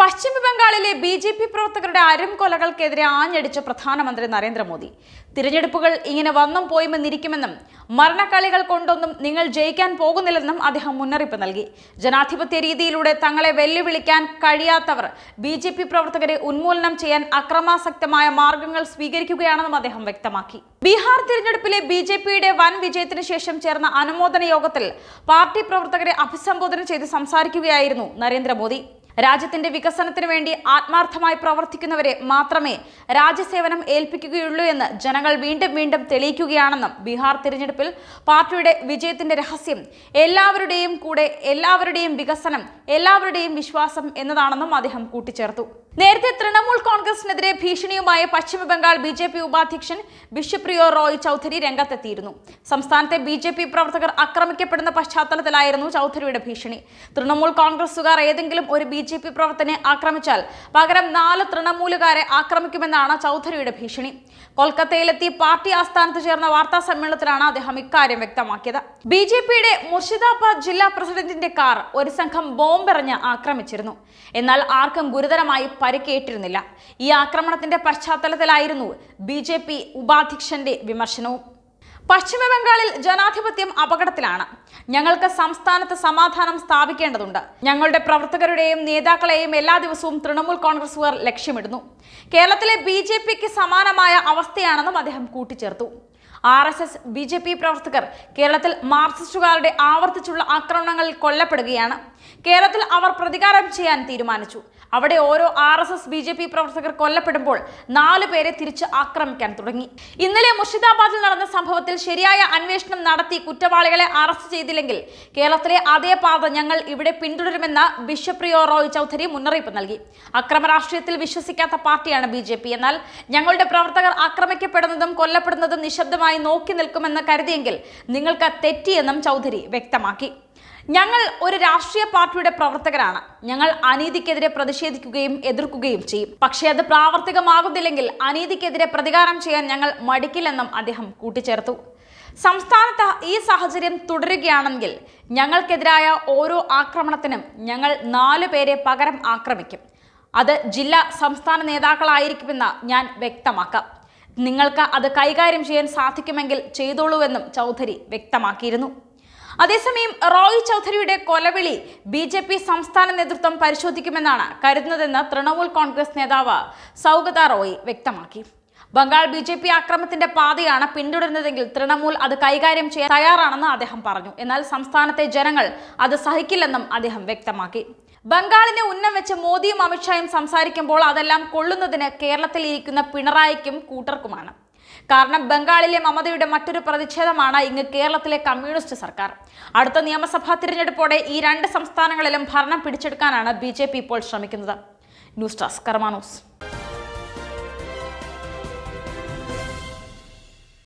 പശ്ചിമ ബംഗാളിലെ B J P പ്രവർത്തകരുടെ അരും കൊലകൾക്കെതിരെ ആഞ്ഞടിച്ച പ്രധാനമന്ത്രി നരേന്ദ്രമോദി തിരഞ്ഞെടുപ്പുകൾ ഇങ്ങനെ വന്നും പോയുമെന്നിരിക്കുമെന്നും മരണക്കളികൾ കൊണ്ടൊന്നും നിങ്ങൾ ജയിക്കാൻ പോകുന്നില്ലെന്നും അദ്ദേഹം മുന്നറിയിപ്പ് നൽകി ജനാധിപത്യ രീതിയിലൂടെ തങ്ങളെ വെല്ലുവിളിക്കാൻ കഴിയാത്തവർ ബി ജെ പി പ്രവർത്തകരെ ഉന്മൂലനം ചെയ്യാൻ അക്രമാസക്തമായ മാർഗങ്ങൾ സ്വീകരിക്കുകയാണെന്നും അദ്ദേഹം വ്യക്തമാക്കി ബീഹാർ തിരഞ്ഞെടുപ്പിലെ ബി ജെ പിയുടെ വൻ വിജയത്തിന് ശേഷം ചേർന്ന അനുമോദന യോഗത്തിൽ പാർട്ടി പ്രവർത്തകരെ അഭിസംബോധന ചെയ്ത് സംസാരിക്കുകയായിരുന്നു നരേന്ദ്രമോദി രാജ്യത്തിന്റെ വികസനത്തിന് വേണ്ടി ആത്മാർത്ഥമായി പ്രവർത്തിക്കുന്നവരെ മാത്രമേ രാജ്യസേവനം ഏൽപ്പിക്കുകയുള്ളൂ എന്ന് ജനങ്ങൾ വീണ്ടും വീണ്ടും തെളിയിക്കുകയാണെന്നും ബീഹാർ തിരഞ്ഞെടുപ്പിൽ പാർട്ടിയുടെ വിജയത്തിന്റെ രഹസ്യം എല്ലാവരുടെയും കൂടെ എല്ലാവരുടെയും വികസനം എല്ലാവരുടെയും വിശ്വാസം എന്നതാണെന്നും അദ്ദേഹം കൂട്ടിച്ചേർത്തു നേരത്തെ തൃണമൂൽ കോൺഗ്രസിനെതിരെ ഭീഷണിയുമായി പശ്ചിമ ബംഗാൾ ബി ജെ പി ഉപാധ്യക്ഷൻ ബിഷപ്രിയോ റോയ് ചൌധരി രംഗത്തെത്തിയിരുന്നു സംസ്ഥാനത്തെ ബി ജെ പി പ്രവർത്തകർ ആക്രമിക്കപ്പെടുന്ന പശ്ചാത്തലത്തിലായിരുന്നു ചൌധരിയുടെ ഭീഷണി തൃണമൂൽ കോൺഗ്രസുകാർ ഏതെങ്കിലും ഒരു ബി ജെ പി പ്രവർത്തനെ ആക്രമിച്ചാൽ പകരം നാല് തൃണമൂലുകാരെ ആക്രമിക്കുമെന്നാണ് ചൌധരിയുടെ ഭീഷണി കൊൽക്കത്തയിലെത്തി പാർട്ടി ആസ്ഥാനത്ത് ചേർന്ന വാർത്താ സമ്മേളനത്തിലാണ് അദ്ദേഹം ഇക്കാര്യം വ്യക്തമാക്കിയത് ബി ജെ പിയുടെ മുർഷിദാബാദ് ജില്ലാ പ്രസിഡന്റിന്റെ കാർ ഒരു സംഘം ബോംബെറിഞ്ഞ് ആക്രമിച്ചിരുന്നു എന്നാൽ ആർക്കും ഗുരുതരമായി പരിക്കേറ്റിരുന്നില്ല ഈ ആക്രമണത്തിന്റെ പശ്ചാത്തലത്തിലായിരുന്നു ബി ജെ പി ഉപാധ്യക്ഷന്റെ വിമർശനവും പശ്ചിമ ബംഗാളിൽ ജനാധിപത്യം അപകടത്തിലാണ് ഞങ്ങൾക്ക് സംസ്ഥാനത്ത് സമാധാനം സ്ഥാപിക്കേണ്ടതുണ്ട് ഞങ്ങളുടെ പ്രവർത്തകരുടെയും നേതാക്കളെയും എല്ലാ ദിവസവും തൃണമൂൽ കോൺഗ്രസുകാർ ലക്ഷ്യമിടുന്നു കേരളത്തിലെ ബി ജെ പിക്ക് സമാനമായ അവസ്ഥയാണെന്നും അദ്ദേഹം കൂട്ടിച്ചേർത്തു R S S B J P പ്രവർത്തകർ കേരളത്തിൽ മാർക്സിസ്റ്റുകാരുടെ ആവർത്തിച്ചുള്ള ആക്രമണങ്ങളിൽ കൊല്ലപ്പെടുകയാണ് കേരളത്തിൽ അവർ പ്രതികാരം ചെയ്യാൻ തീരുമാനിച്ചു അവിടെ ഓരോ R S S B J P പ്രവർത്തകർ കൊല്ലപ്പെടുമ്പോൾ നാല് പേരെ തിരിച്ച് ആക്രമിക്കാൻ തുടങ്ങി ഇന്നലെ മുർഷിദാബാദിൽ നടന്ന സംഭവത്തിൽ ശരിയായ അന്വേഷണം നടത്തി കുറ്റവാളികളെ അറസ്റ്റ് ചെയ്തില്ലെങ്കിൽ കേരളത്തിലെ അതേ പാത ഞങ്ങൾ ഇവിടെ പിന്തുടരുമെന്ന് ബിഷപ്രിയോ റോയ് ചൌധരി മുന്നറിയിപ്പ് നൽകി അക്രമ രാഷ്ട്രീയത്തിൽ വിശ്വസിക്കാത്ത പാർട്ടിയാണ് ബി ജെ പി എന്നാൽ ഞങ്ങളുടെ പ്രവർത്തകർ ആക്രമിക്കപ്പെടുന്നതും കൊല്ലപ്പെടുന്നതും നിശബ്ദമായി നോക്കി നിൽക്കുമെന്ന് കരുതിയെങ്കിൽ നിങ്ങൾക്ക് തെറ്റിയെന്നും ചൌധരി വ്യക്തമാക്കി ഞങ്ങൾ ഒരു രാഷ്ട്രീയ പാർട്ടിയുടെ പ്രവർത്തകരാണ് ഞങ്ങൾ അനീതിക്കെതിരെ പ്രതിഷേധിക്കുകയും എതിർക്കുകയും ചെയ്യും പക്ഷേ അത് പ്രാവർത്തികമാകുന്നില്ലെങ്കിൽ അനീതിക്കെതിരെ പ്രതികാരം ചെയ്യാൻ ഞങ്ങൾ മടിക്കില്ലെന്നും അദ്ദേഹം കൂട്ടിച്ചേർത്തു സംസ്ഥാനത്ത് ഈ സാഹചര്യം തുടരുകയാണെങ്കിൽ ഞങ്ങൾക്കെതിരായ ഓരോ ആക്രമണത്തിനും ഞങ്ങൾ നാലു പേരെ പകരം ആക്രമിക്കും അത് ജില്ലാ സംസ്ഥാന നേതാക്കളായിരിക്കുമെന്ന് ഞാൻ വ്യക്തമാക്കാം നിങ്ങൾക്ക് അത് കൈകാര്യം ചെയ്യാൻ സാധിക്കുമെങ്കിൽ ചെയ്തോളൂവെന്നും ചൗധരി വ്യക്തമാക്കിയിരുന്നു അതേസമയം റോയ് ചൗധരിയുടെ കൊലവിളി ബി ജെ പി സംസ്ഥാന നേതൃത്വം പരിശോധിക്കുമെന്നാണ് കരുതുന്നതെന്ന് തൃണമൂൽ കോൺഗ്രസ് നേതാവ് സൗഗത റോയ് വ്യക്തമാക്കി ബംഗാൾ ബി ജെ പി ആക്രമത്തിന്റെ പാതയാണ് പിന്തുടരുന്നതെങ്കിൽ തൃണമൂൽ അത് കൈകാര്യം ചെയ്യാൻ തയ്യാറാണെന്ന് അദ്ദേഹം പറഞ്ഞു എന്നാൽ സംസ്ഥാനത്തെ ജനങ്ങൾ അത് സഹിക്കില്ലെന്നും അദ്ദേഹം വ്യക്തമാക്കി ബംഗാളിനെ ഉന്നം വെച്ച് മോദിയും അമിത്ഷായും സംസാരിക്കുമ്പോൾ അതെല്ലാം കൊള്ളുന്നതിന് കേരളത്തിൽ ഇരിക്കുന്ന പിണറായിക്കും കൂട്ടർക്കുമാണ് കാരണം ബംഗാളിലെ മമതയുടെ മറ്റൊരു പ്രതിഷേധമാണ് ഇങ്ങ് കേരളത്തിലെ കമ്മ്യൂണിസ്റ്റ് സർക്കാർ അടുത്ത നിയമസഭാ തിരഞ്ഞെടുപ്പോടെ ഈ രണ്ട് സംസ്ഥാനങ്ങളിലും ഭരണം പിടിച്ചെടുക്കാനാണ് ബി ഇപ്പോൾ ശ്രമിക്കുന്നത് ന്യൂസ് ഡെസ്ക് കർമാനോസ്